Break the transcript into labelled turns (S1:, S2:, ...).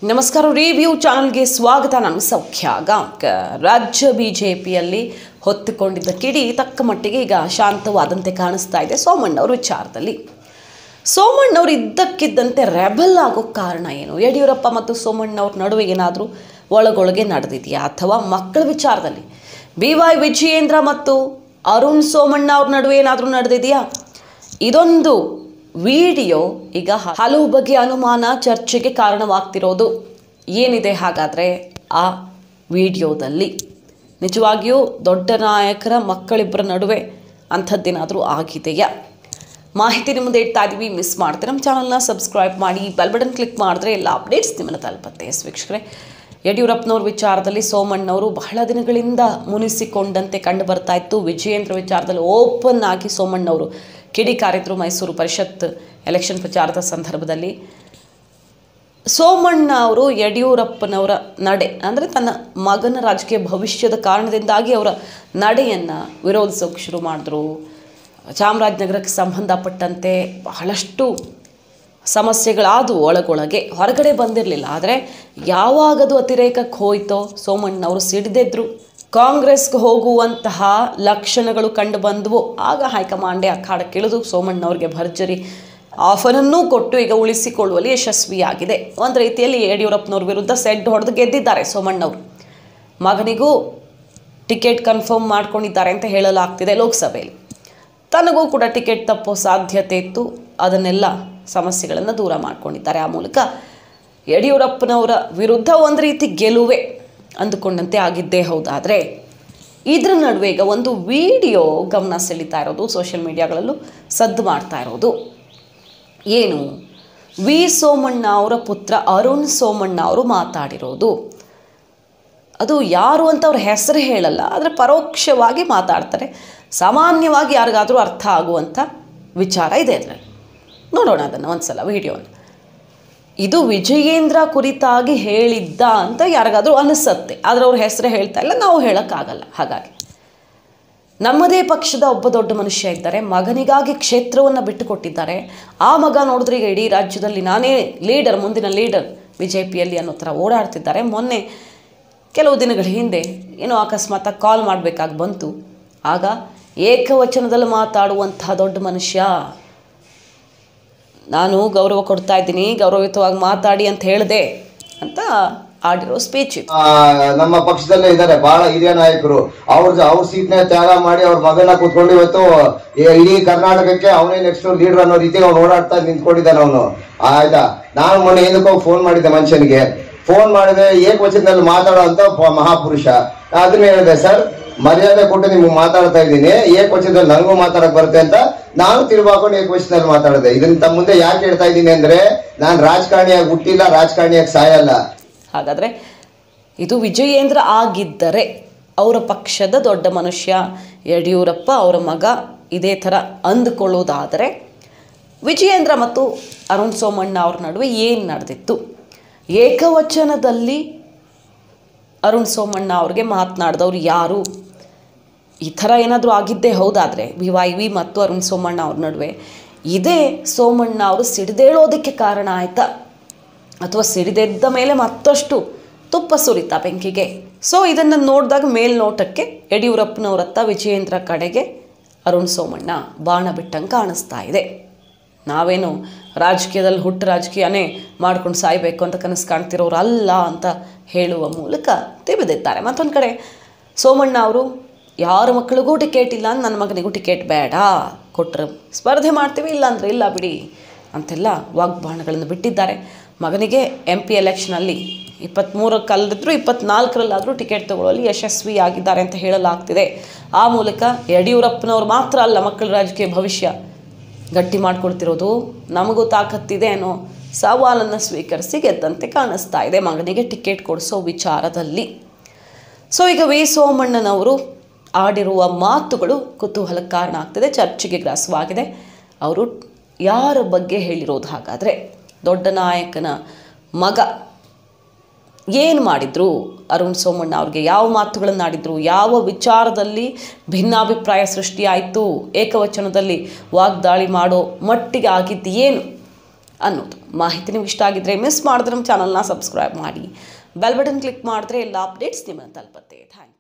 S1: ನಮಸ್ಕಾರ ರಿವ್ಯೂ ಚಾನಲ್ಗೆ ಸ್ವಾಗತ ನಾನು ಸೌಖ್ಯ ಗಾಂವ್ಕರ್ ರಾಜ್ಯ ಬಿಜೆಪಿಯಲ್ಲಿ ಹೊತ್ತುಕೊಂಡಿದ್ದ ಕಿಡಿ ತಕ್ಕ ಮಟ್ಟಿಗೆ ಈಗ ಶಾಂತವಾದಂತೆ ಕಾಣಿಸ್ತಾ ಇದೆ ಸೋಮಣ್ಣವ್ರ ವಿಚಾರದಲ್ಲಿ ಸೋಮಣ್ಣವ್ರು ಇದ್ದಕ್ಕಿದ್ದಂತೆ ರೆಬಲ್ ಆಗೋ ಕಾರಣ ಏನು ಯಡಿಯೂರಪ್ಪ ಮತ್ತು ಸೋಮಣ್ಣವ್ರ ನಡುವೆ ಏನಾದರೂ ಒಳಗೊಳಗೆ ನಡೆದಿದೆಯಾ ಅಥವಾ ಮಕ್ಕಳ ವಿಚಾರದಲ್ಲಿ ಬಿ ವೈ ವಿಜಯೇಂದ್ರ ಮತ್ತು ಅರುಣ್ ಸೋಮಣ್ಣ ಅವ್ರ ನಡುವೆ ಏನಾದರೂ ನಡೆದಿದೆಯಾ ಇದೊಂದು ವಿಡಿಯೋ ಈಗ ಹಲವು ಬಗೆಯ ಅನುಮಾನ ಚರ್ಚೆಗೆ ಕಾರಣವಾಗ್ತಿರೋದು ಏನಿದೆ ಹಾಗಾದರೆ ಆ ವಿಡಿಯೋದಲ್ಲಿ ನಿಜವಾಗಿಯೂ ದೊಡ್ಡ ನಾಯಕರ ಮಕ್ಕಳಿಬ್ಬರ ನಡುವೆ ಅಂಥದ್ದೇನಾದರೂ ಆಗಿದೆಯಾ ಮಾಹಿತಿ ನಿಮ್ಮ ಮುಂದೆ ಇಡ್ತಾ ಇದ್ದೀವಿ ಮಿಸ್ ಮಾಡ್ತೀವಿ ನಮ್ಮ ಚಾನಲ್ನ ಸಬ್ಸ್ಕ್ರೈಬ್ ಮಾಡಿ ಬೆಲ್ ಬಟನ್ ಕ್ಲಿಕ್ ಮಾಡಿದ್ರೆ ಎಲ್ಲ ಅಪ್ಡೇಟ್ಸ್ ನಿಮ್ಮನ್ನು ತಲುಪತ್ತೆ ಎಸ್ ವೀಕ್ಷಕರೇ ಯಡಿಯೂರಪ್ಪನವ್ರ ವಿಚಾರದಲ್ಲಿ ಸೋಮಣ್ಣವರು ಬಹಳ ದಿನಗಳಿಂದ ಮುನಿಸಿಕೊಂಡಂತೆ ಕಂಡು ಬರ್ತಾ ಇತ್ತು ವಿಜಯೇಂದ್ರ ವಿಚಾರದಲ್ಲಿ ಓಪನ್ ಆಗಿ ಸೋಮಣ್ಣವರು ಕಿಡಿಕಾರಿದ್ರು ಮೈಸೂರು ಪರಿಷತ್ ಎಲೆಕ್ಷನ್ ಪ್ರಚಾರದ ಸಂದರ್ಭದಲ್ಲಿ ಸೋಮಣ್ಣ ಅವರು ಯಡಿಯೂರಪ್ಪನವರ ನಡೆ ಅಂದರೆ ತನ್ನ ಮಗನ ರಾಜಕೀಯ ಭವಿಷ್ಯದ ಕಾರಣದಿಂದಾಗಿ ಅವರ ನಡೆಯನ್ನು ವಿರೋಧಿಸೋಕೆ ಶುರು ಮಾಡಿದ್ರು ಚಾಮರಾಜನಗರಕ್ಕೆ ಸಂಬಂಧಪಟ್ಟಂತೆ ಬಹಳಷ್ಟು ಸಮಸ್ಯೆಗಳಾದವು ಒಳಗೊಳಗೆ ಹೊರಗಡೆ ಬಂದಿರಲಿಲ್ಲ ಆದರೆ ಯಾವಾಗದು ಅತಿರೇಕಕ್ಕೆ ಹೋಯ್ತೋ ಸೋಮಣ್ಣವರು ಸಿಡಿದೆದ್ರು ಕಾಂಗ್ರೆಸ್ಗೆ ಹೋಗುವಂತಹ ಲಕ್ಷಣಗಳು ಕಂಡು ಬಂದವು ಆಗ ಹೈಕಮಾಂಡೆ ಅಖಾಡಕ್ಕಿಳಿದು ಸೋಮಣ್ಣವ್ರಿಗೆ ಭರ್ಜರಿ ಆಫರನ್ನೂ ಕೊಟ್ಟು ಈಗ ಉಳಿಸಿಕೊಳ್ಳುವಲ್ಲಿ ಯಶಸ್ವಿಯಾಗಿದೆ ಒಂದು ರೀತಿಯಲ್ಲಿ ಯಡಿಯೂರಪ್ಪನವ್ರ ವಿರುದ್ಧ ಸೆಡ್ ಹೊಡೆದು ಗೆದ್ದಿದ್ದಾರೆ ಸೋಮಣ್ಣವರು ಮಗನಿಗೂ ಟಿಕೆಟ್ ಕನ್ಫರ್ಮ್ ಮಾಡ್ಕೊಂಡಿದ್ದಾರೆ ಅಂತ ಹೇಳಲಾಗ್ತಿದೆ ಲೋಕಸಭೆಯಲ್ಲಿ ತನಗೂ ಕೂಡ ಟಿಕೆಟ್ ತಪ್ಪೋ ಸಾಧ್ಯತೆ ಇತ್ತು ಅದನ್ನೆಲ್ಲ ಸಮಸ್ಯೆಗಳನ್ನು ದೂರ ಮಾಡ್ಕೊಂಡಿದ್ದಾರೆ ಆ ಮೂಲಕ ಯಡಿಯೂರಪ್ಪನವರ ವಿರುದ್ಧ ಒಂದು ರೀತಿ ಗೆಲುವೆ ಅಂದುಕೊಂಡಂತೆ ಆಗಿದ್ದೇ ಹೌದಾದರೆ ಇದರ ನಡುವೆ ಈಗ ಒಂದು ವಿಡಿಯೋ ಗಮನ ಸೆಳೀತಾ ಇರೋದು ಸೋಷಿಯಲ್ ಮೀಡಿಯಾಗಳಲ್ಲೂ ಸದ್ದು ಮಾಡ್ತಾ ಇರೋದು ಏನು ವಿ ಸೋಮಣ್ಣ ಅವರ ಪುತ್ರ ಅರುಣ್ ಸೋಮಣ್ಣ ಅವರು ಮಾತಾಡಿರೋದು ಅದು ಯಾರು ಅಂತ ಅವ್ರ ಹೆಸರು ಹೇಳಲ್ಲ ಆದರೆ ಪರೋಕ್ಷವಾಗಿ ಮಾತಾಡ್ತಾರೆ ಸಾಮಾನ್ಯವಾಗಿ ಯಾರಿಗಾದರೂ ಅರ್ಥ ಆಗುವಂಥ ವಿಚಾರ ಇದೆ ಅದರಲ್ಲಿ ನೋಡೋಣ ಅದನ್ನು ಒಂದು ಸಲ ವಿಡಿಯೋನ ಇದು ವಿಜಯೇಂದ್ರ ಕುರಿತಾಗಿ ಹೇಳಿದ್ದ ಅಂತ ಯಾರಿಗಾದರೂ ಅನಿಸುತ್ತೆ ಆದರೆ ಅವ್ರ ಹೆಸರು ಹೇಳ್ತಾ ಇಲ್ಲ ನಾವು ಹೇಳೋಕ್ಕಾಗಲ್ಲ ಹಾಗಾಗಿ ನಮ್ಮದೇ ಪಕ್ಷದ ಒಬ್ಬ ದೊಡ್ಡ ಮನುಷ್ಯ ಇದ್ದಾರೆ ಮಗನಿಗಾಗಿ ಕ್ಷೇತ್ರವನ್ನು ಬಿಟ್ಟುಕೊಟ್ಟಿದ್ದಾರೆ ಆ ಮಗ ನೋಡಿದ್ರೆ ಈಗ ಇಡೀ ರಾಜ್ಯದಲ್ಲಿ ನಾನೇ ಲೀಡರ್ ಮುಂದಿನ ಲೀಡರ್ ಬಿ ಜೆ ಪಿಯಲ್ಲಿ ಅನ್ನೋ ಥರ ಓಡಾಡ್ತಿದ್ದಾರೆ ಮೊನ್ನೆ ಕೆಲವು ದಿನಗಳ ಹಿಂದೆ ಏನೋ ಅಕಸ್ಮಾತಾಗಿ ಕಾಲ್ ಮಾಡಬೇಕಾಗಿ ಬಂತು ಆಗ ಏಕವಚನದಲ್ಲಿ ಮಾತಾಡುವಂತಹ ದೊಡ್ಡ ಮನುಷ್ಯ ನಾನು ಗೌರವ ಕೊಡ್ತಾ ಇದ್ದೀನಿ ಗೌರವಯುತವಾಗಿ ಮಾತಾಡಿ ಅಂತ ಹೇಳಿದೆ ಅಂತ ಆಡಿರೋ ಸ್ಪೀಚ್ ಇದು
S2: ಆ, ನಮ್ಮ ಪಕ್ಷದಲ್ಲೇ ಇದ್ದಾರೆ ಬಹಳ ಹಿರಿಯ ನಾಯಕರು ಅವ್ರ ಅವ್ರ ಸೀಟ್ನ ತ್ಯಾಗ ಮಾಡಿ ಅವ್ರ ಮಗನ ಕೂತ್ಕೊಂಡು ಇವತ್ತು ಈ- ಇಡೀ ಕರ್ನಾಟಕಕ್ಕೆ ಅವನೇ ನೆಕ್ಸ್ಟ್ ಲೀಡರ್ ಅನ್ನೋ ರೀತಿ ಅವ್ನು ಓಡಾಡ್ತಾ ನಿಂತ್ಕೊಂಡಿದ್ದಾನೆ ಅವನು ಆಯ್ತಾ ನಾನು ಮೊನ್ನೆ ಏನಕ್ಕೋ ಫೋನ್ ಮಾಡಿದ್ದೆ ಮನುಷ್ಯನಿಗೆ ಫೋನ್ ಮಾಡಿದ್ರೆ ಏಕವಚನದಲ್ಲಿ ಮಾತಾಡೋ ಅಂತ ಪ- ಮಹಾಪುರುಷ ಅದನ್ನ ಹೇಳಿದೆ ಸರ್ ಮರ್ಯಾದೆ ಕೊಟ್ಟು ನಿಮ್ಗೆ ಮಾತಾಡ್ತಾ ಇದ್ದೀನಿ ಏಕವಚನದಲ್ಲಿ ನನಗೂ ಮಾತಾಡಕ್ ಬರುತ್ತೆ ಅಂತ ನಾನು ತಿರುಗಾಕೊಂಡು ಏಕವಚನದಲ್ಲಿ ಮಾತಾಡಿದೆ ಇದನ್ನ ತಮ್ಮ ಮುಂದೆ ಯಾಕೆ ಹೇಳ್ತಾ ಇದ್ದೀನಿ ಅಂದ್ರೆ ನಾನು ರಾಜಕಾರಣಿಯಾಗಿ ಹುಟ್ಟಿಲ್ಲ ರಾಜಕಾರಣಿಯಾಗಿ ಸಾಯಲ್ಲ
S1: ಹಾಗಾದರೆ ಇದು ವಿಜಯೇಂದ್ರ ಆಗಿದ್ದರೆ ಅವರ ಪಕ್ಷದ ದೊಡ್ಡ ಮನುಷ್ಯ ಯಡಿಯೂರಪ್ಪ ಅವರ ಮಗ ಇದೇ ಥರ ಅಂದುಕೊಳ್ಳೋದಾದರೆ ವಿಜಯೇಂದ್ರ ಮತ್ತು ಅರುಣ್ ಸೋಮಣ್ಣ ಅವ್ರ ನಡುವೆ ಏನು ನಡೆದಿತ್ತು ಏಕವಚನದಲ್ಲಿ ಅರುಣ್ ಸೋಮಣ್ಣ ಅವ್ರಿಗೆ ಮಾತನಾಡಿದವ್ರು ಯಾರು ಈ ಥರ ಏನಾದರೂ ಆಗಿದ್ದೇ ಹೌದಾದರೆ ವಿ ವೈ ವಿ ಮತ್ತು ಅರುಣ್ ಸೋಮಣ್ಣ ಅವ್ರ ನಡುವೆ ಇದೇ ಸೋಮಣ್ಣ ಅವರು ಸಿಡಿದೇಳೋದಕ್ಕೆ ಕಾರಣ ಆಯ್ತಾ ಅಥವಾ ಸಿಡಿದೆದ್ದ ಮೇಲೆ ಮತ್ತಷ್ಟು ತುಪ್ಪ ಸುರಿತಾ ಬೆಂಕಿಗೆ ಸೊ ಇದನ್ನು ನೋಡಿದಾಗ ಮೇಲ್ನೋಟಕ್ಕೆ ಯಡಿಯೂರಪ್ಪನವರತ್ತ ವಿಜಯೇಂದ್ರ ಕಡೆಗೆ ಅರುಣ್ ಸೋಮಣ್ಣ ಬಾಣ ಬಿಟ್ಟಂಗೆ ಕಾಣಿಸ್ತಾ ಇದೆ ನಾವೇನು ರಾಜಕೀಯದಲ್ಲಿ ಹುಟ್ಟು ರಾಜಕೀಯನೇ ಮಾಡ್ಕೊಂಡು ಸಾಯಬೇಕು ಅಂತ ಕನಸು ಕಾಣ್ತಿರೋರು ಅಲ್ಲ ಅಂತ ಹೇಳುವ ಮೂಲಕ ತಿವಿದಿದ್ದಾರೆ ಮತ್ತೊಂದು ಕಡೆ ಸೋಮಣ್ಣ ಅವರು ಯಾರ ಮಕ್ಕಳಿಗೂ ಟಿಕೆಟ್ ಇಲ್ಲ ನನ್ನ ಮಗನಿಗೂ ಟಿಕೆಟ್ ಬೇಡ ಕೊಟ್ಟರೆ ಸ್ಪರ್ಧೆ ಮಾಡ್ತೀವಿ ಇಲ್ಲ ಅಂದರೆ ಇಲ್ಲ ಬಿಡಿ ಅಂತೆಲ್ಲ ವಾಗ್ಬಾಣಗಳನ್ನು ಬಿಟ್ಟಿದ್ದಾರೆ ಮಗನಿಗೆ ಎಂ ಪಿ ಎಲೆಕ್ಷನಲ್ಲಿ ಇಪ್ಪತ್ತ್ಮೂರಕ್ಕೆ ಅಲ್ಲದಿದ್ದರೂ ಇಪ್ಪತ್ನಾಲ್ಕರಲ್ಲಾದರೂ ಟಿಕೆಟ್ ತಗೊಳ್ಳಲು ಯಶಸ್ವಿಯಾಗಿದ್ದಾರೆ ಅಂತ ಹೇಳಲಾಗ್ತಿದೆ ಆ ಮೂಲಕ ಯಡಿಯೂರಪ್ಪನವ್ರು ಮಾತ್ರ ಅಲ್ಲ ಮಕ್ಕಳ ರಾಜಕೀಯ ಭವಿಷ್ಯ ಗಟ್ಟಿ ಮಾಡ್ಕೊಳ್ತಿರೋದು ನಮಗೂ ತಾಕತ್ತಿದೆ ಅನ್ನೋ ಸವಾಲನ್ನು ಸ್ವೀಕರಿಸಿ ಗೆದ್ದಂತೆ ಕಾಣಿಸ್ತಾ ಇದೆ ಮಗನಿಗೆ ಟಿಕೆಟ್ ಕೊಡಿಸೋ ವಿಚಾರದಲ್ಲಿ ಸೊ ಈಗ ವಿ ಸೋಮಣ್ಣನವರು ಆಡಿರುವ ಮಾತುಗಳು ಕುತೂಹಲಕ್ಕೆ ಕಾರಣ ಆಗ್ತಿದೆ ಚರ್ಚೆಗೆ ಗ್ರಾಸವಾಗಿದೆ ಅವರು ಯಾರ ಬಗ್ಗೆ ಹೇಳಿರೋದು ಹಾಗಾದರೆ ದೊಡ್ಡ ನಾಯಕನ ಮಗ ಏನು ಮಾಡಿದ್ರು ಅರುಣ್ ಸೋಮಣ್ಣ ಅವ್ರಿಗೆ ಯಾವ ಮಾತುಗಳನ್ನು ಆಡಿದ್ರು ಯಾವ ವಿಚಾರದಲ್ಲಿ ಭಿನ್ನಾಭಿಪ್ರಾಯ ಸೃಷ್ಟಿಯಾಯಿತು ಏಕವಚನದಲ್ಲಿ ವಾಗ್ದಾಳಿ ಮಾಡೋ ಮಟ್ಟಿಗೆ ಆಗಿದ್ದು ಏನು ಅನ್ನೋದು ಮಾಹಿತಿ ನಿಮ್ಗೆ ಇಷ್ಟ ಆಗಿದ್ರೆ ಮಿಸ್ ಮಾಡಿದ್ರೆ ನಮ್ಮ ಚಾನಲ್ನ ಸಬ್ಸ್ಕ್ರೈಬ್ ಮಾಡಿ ಬೆಲ್ ಬಟನ್ ಕ್ಲಿಕ್ ಮಾಡಿದ್ರೆ ಎಲ್ಲ ಅಪ್ಡೇಟ್ಸ್ ನಿಮ್ಮನ್ನು ತಲುಪತ್ತೆ ಥ್ಯಾಂಕ್